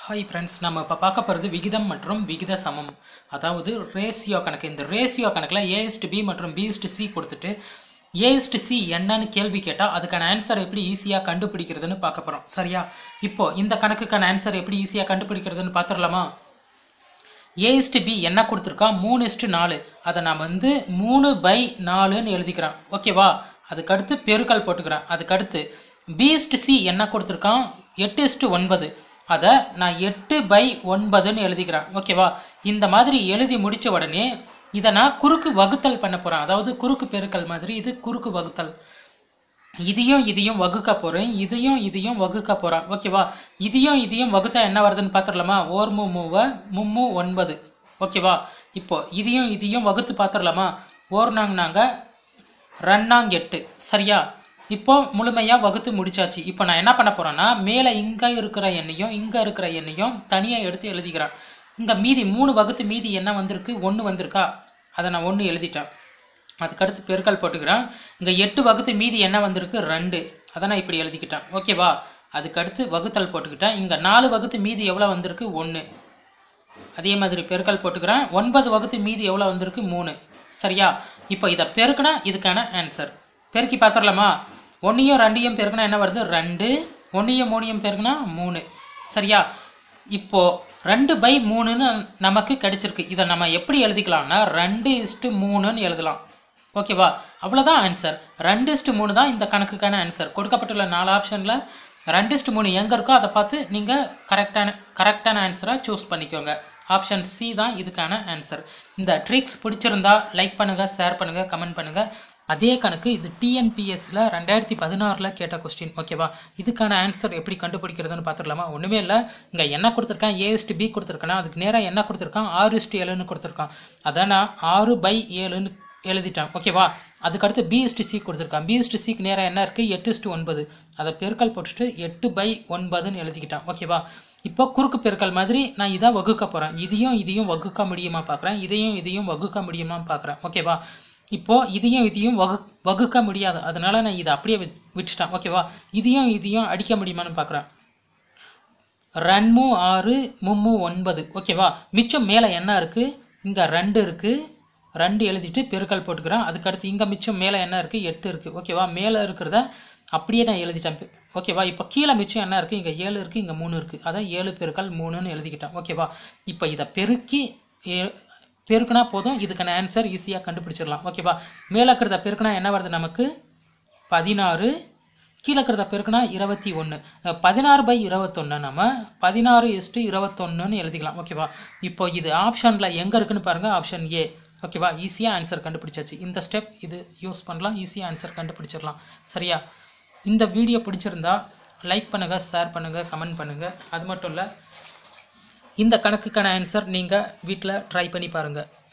hi friends நம்ம இப்போ பார்க்க போகிறது விகிதம் மற்றும் விகித சமம் அதாவது ரேஷியோ கணக்கு இந்த ரேஷியோ கணக்கில் ஏஎஸ்டு பி மற்றும் பிஎஸ்டு சி கொடுத்துட்டு ஏஎஸ்டு சி என்னன்னு கேள்வி கேட்டால் அதுக்கான ஆன்சர் எப்படி ஈஸியாக கண்டுபிடிக்கிறதுன்னு பார்க்க போகிறோம் சரியா இப்போ இந்த கணக்குக்கான ஆன்சர் எப்படி ஈஸியாக கண்டுபிடிக்கிறதுன்னு பார்த்துடலாமா ஏஎஸ்டு பி என்ன கொடுத்துருக்கான் மூணு இஸ்டு நாலு அதை நான் வந்து மூணு பை நாலுன்னு எழுதிக்கிறேன் ஓகேவா அதுக்கடுத்து பெருக்கல் போட்டுக்கிறேன் அதுக்கடுத்து பிஎஸ்டு சி என்ன கொடுத்துருக்கான் எட்டு இஸ்டு ஒன்பது அதை நான் எட்டு பை ஒன்பதுன்னு எழுதிக்கிறேன் ஓகேவா இந்த மாதிரி எழுதி முடித்த உடனே இதை நான் குறுக்கு வகுத்தல் பண்ண போகிறேன் அதாவது குறுக்கு பெருக்கல் மாதிரி இது குறுக்கு வகுத்தல் இதையும் இதையும் வகுக்க போகிறேன் இதையும் இதையும் வகுக்க போகிறேன் ஓகேவா இதையும் இதையும் வகுத்தா என்ன வருதுன்னு பார்த்துடலாமா ஓர் மூ மூவ மும்மு ஒன்பது ஓகேவா இப்போ இதையும் இதையும் வகுத்து பார்த்துடலாமா ஓர் நாங்க நாங்கள் ரெண்டாங் எட்டு சரியா இப்போ முழுமையாக வகுத்து முடிச்சாச்சு இப்போ நான் என்ன பண்ண போகிறேன்னா மேலே இங்கே இருக்கிற எண்ணையும் இங்கே இருக்கிற எண்ணையும் தனியாக எடுத்து எழுதிக்கிறேன் இங்கே மீதி மூணு வகுத்து மீதி என்ன வந்திருக்கு ஒன்று வந்திருக்கா அதை நான் ஒன்று எழுதிட்டேன் அதுக்கடுத்து பெருக்கல் போட்டுக்கிறேன் இங்கே எட்டு வகுத்து மீதி என்ன வந்திருக்கு ரெண்டு அதை நான் இப்படி எழுதிக்கிட்டேன் ஓகேவா அதுக்கடுத்து வகுத்தல் போட்டுக்கிட்டேன் இங்கே நாலு வகுத்து மீதி எவ்வளோ வந்திருக்கு ஒன்று அதே மாதிரி பெருக்கல் போட்டுக்கிறேன் ஒன்பது வகுத்து மீதி எவ்வளோ வந்திருக்கு மூணு சரியா இப்போ இதை பெருக்கினா இதுக்கான ஆன்சர் பெருக்கி பார்த்துடலாமா ஒன்றையும் ரெண்டையும் பெருக்கினா என்ன வருது ரெண்டு ஒன்றையும் மூணையும் பெருக்கினா மூணு சரியா இப்போ ரெண்டு பை மூணுன்னு நமக்கு கிடைச்சிருக்கு இதை நம்ம எப்படி எழுதிக்கலாம்னா ரெண்டு இஸ்ட்டு மூணுன்னு எழுதலாம் ஓகேவா அவ்வளோதான் ஆன்சர் ரெண்டு இஸ்ட்டு மூணு தான் இந்த கணக்குக்கான ஆன்சர் கொடுக்கப்பட்டுள்ள நாலு ஆப்ஷனில் ரெண்டு இஸ்ட்டு மூணு எங்கே இருக்கோ அதை பார்த்து நீங்கள் கரெக்டான கரெக்டான ஆன்சரை சூஸ் பண்ணிக்கோங்க ஆப்ஷன் சி தான் இதுக்கான ஆன்சர் இந்த ட்ரிக்ஸ் பிடிச்சிருந்தா லைக் பண்ணுங்கள் ஷேர் பண்ணுங்கள் கமெண்ட் பண்ணுங்கள் அதே கணக்கு இது டிஎன்பிஎஸ்சில் ரெண்டாயிரத்தி பதினாறில் கேட்ட கொஸ்டின் ஓகேவா இதுக்கான ஆன்சர் எப்படி கண்டுபிடிக்கிறதுன்னு பார்த்துடலாமா ஒன்றுமே இல்லை இங்கே என்ன கொடுத்துருக்கான் ஏஎஸ்டி பி கொடுத்துருக்கானா அதுக்கு நேராக என்ன கொடுத்துருக்கான் ஆறு இஸ்டி ஏழுன்னு கொடுத்துருக்கான் அதான் நான் ஆறு பை ஏழுன்னு எழுதிட்டேன் ஓகேவா அதுக்கடுத்து பிஎஸ்டி சி கொடுத்துருக்கான் பிஎஸ்டி சிக்கு நேராக என்ன இருக்குது எட்டு இஸ்டு ஒன்பது அதை பெருக்கல் போட்டுட்டு எட்டு பை ஒன்பதுன்னு எழுதிக்கிட்டான் ஓகேவா இப்போ குறுக்கு பெருக்கல் மாதிரி நான் இதை வகுக்க போகிறேன் இதையும் இதையும் வகுக்க முடியுமா பார்க்குறேன் இதையும் இதையும் வகுக்க முடியுமா பார்க்குறேன் ஓகேவா இப்போ இதையும் இதையும் வகு வகுக்க முடியாது அதனால நான் இதை அப்படியே விட் விட்டுட்டேன் ஓகேவா இதையும் இதையும் அடிக்க முடியுமான்னு பார்க்குறேன் ரெண்டு ஆறு மும்மு ஒன்பது ஓகேவா மிச்சம் மேலே என்ன இருக்குது இங்கே ரெண்டு இருக்குது ரெண்டு எழுதிட்டு பெருக்கல் போட்டுக்கிறேன் அதுக்கடுத்து இங்கே மிச்சம் மேலே என்ன இருக்குது எட்டு இருக்குது ஓகேவா மேலே இருக்கிறத அப்படியே நான் எழுதிட்டேன் ஓகேவா இப்போ கீழே மிச்சம் என்ன இருக்குது இங்கே ஏழு இருக்குது இங்கே மூணு இருக்குது அதான் ஏழு பெருக்கல் மூணுன்னு எழுதிக்கிட்டேன் ஓகேவா இப்போ இதை பெருக்கி ஏ பெருக்கினா போதும் இதுக்கான ஆன்சர் ஈஸியாக கண்டுபிடிச்சிடலாம் ஓகேவா மேலே இருக்கிறத பெருக்கினா என்ன வருது நமக்கு பதினாறு கீழே இருக்கிறத பெருக்கினா இருபத்தி ஒன்று பதினாறு பை இருபத்தொன்று நம்ம பதினாறு இஸ்ட்டு இருபத்தொன்னுன்னு எழுதிக்கலாம் ஓகேவா இப்போ இது ஆப்ஷனில் எங்கே இருக்குன்னு பாருங்கள் ஆப்ஷன் ஏ ஓகேவா ஈஸியாக ஆன்சர் கண்டுபிடிச்சாச்சு இந்த ஸ்டெப் இது யூஸ் பண்ணலாம் ஈஸியாக ஆன்சர் கண்டுபிடிச்சிடலாம் சரியா இந்த வீடியோ பிடிச்சிருந்தா லைக் பண்ணுங்கள் ஷேர் பண்ணுங்கள் கமெண்ட் பண்ணுங்கள் அது மட்டும் இல்லை இந்த கணக்குக்கான ஆன்சர் நீங்கள் வீட்டில் ட்ரை பண்ணி பாருங்கள்